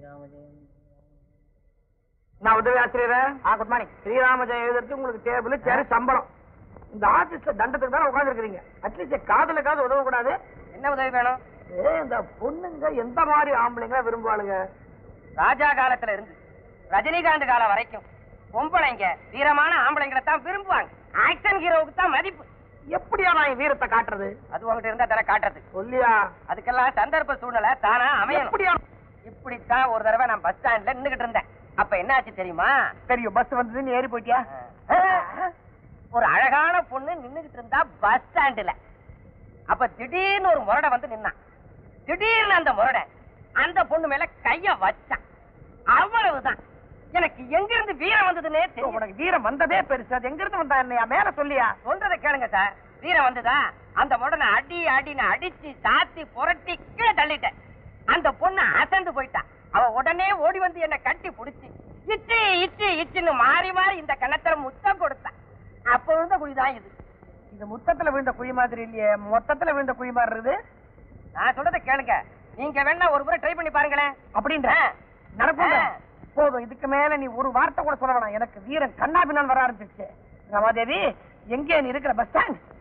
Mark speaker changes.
Speaker 1: நான் உதவி ஆசிரியரே குட் மார்னிங் ஸ்ரீராம ஜெயம் எழுதுறதுக்கு உங்களுக்கு டேபிள் சரி சம்பளம் இந்த ஆபீஸ்ல தண்டத்துக்கு தான் உட்காந்துருக்கீங்க அட்லீஸ்ட் காதலுக்காவது உதவ கூடாது
Speaker 2: என்ன உதவி வேணும்
Speaker 1: ஏ இந்த பொண்ணுங்க எந்த மாதிரி ஆம்பளைங்க விரும்புவாளுங்க
Speaker 2: ராஜா காலத்துல இருந்து ரஜினிகாந்த் காலம் வரைக்கும் பொம்பளைங்க வீரமான ஆம்பளைங்களை தான் விரும்புவாங்க ஆக்ஷன் ஹீரோவுக்கு தான் மதிப்பு
Speaker 1: எப்படியா நான் என் வீரத்தை காட்டுறது
Speaker 2: அது உங்ககிட்ட இருந்தா தானே காட்டுறது
Speaker 1: சொல்லியா
Speaker 2: அதுக்கெல்லாம் சந்தர்ப்ப சூழ்நிலை தானா அமையணும்
Speaker 1: எப்படியா
Speaker 2: இப்படித்தான் ஒரு தடவை நான் பஸ் ஸ்டாண்ட்ல நின்னுகிட்டு இருந்தேன் அப்ப என்னாச்சு தெரியுமா
Speaker 1: தெரியும் பஸ் வந்தது நீ ஏறி போயிட்டியா
Speaker 2: ஒரு அழகான பொண்ணு நின்னுகிட்டு இருந்தா பஸ் ஸ்டாண்டுல அப்ப திடீர்னு ஒரு முரடை வந்து நின்னான் திடீர்னு அந்த முரடை அந்த பொண்ணு மேல கைய வச்சான் அவ்வளவுதான் எனக்கு எங்க இருந்து வீரம் வந்ததுன்னே தெரியும்
Speaker 1: உனக்கு வீரம் வந்ததே பெருசு அது எங்க இருந்து வந்தா என்னையா மேல சொல்லியா
Speaker 2: சொல்றத கேளுங்க சார் வீரம் வந்ததா அந்த முடனை அடி அடின்னு அடிச்சு சாத்தி புரட்டி கீழே தள்ளிட்டேன் அந்த பொண்ணு அசந்து போயிட்டா அவ உடனே ஓடி வந்து என்ன கட்டி புடிச்சு இச்சு இச்சு இச்சுன்னு மாறி மாறி இந்த கணத்துல முத்தம் கொடுத்தா அப்ப விழுந்த குழிதான் இது
Speaker 1: இது முத்தத்துல விழுந்த குழி மாதிரி இல்லையே மொத்தத்துல விழுந்த குழி மாதிரி இருக்குது
Speaker 2: நான் சொல்றத கேளுங்க நீங்க வேணா ஒரு முறை ட்ரை பண்ணி பாருங்களேன்
Speaker 1: அப்படின்ற
Speaker 2: ஆ.
Speaker 1: நடக்கும்
Speaker 2: ஆ.
Speaker 1: போதும் இதுக்கு மேல நீ ஒரு வார்த்தை கூட சொல்ல வேணாம் எனக்கு வீரன் கண்ணா பின்னால் வர ஆரம்பிச்சிருச்சு ரமாதேவி எங்கே நீ இருக்கிற பஸ் ஸ்டாண்ட்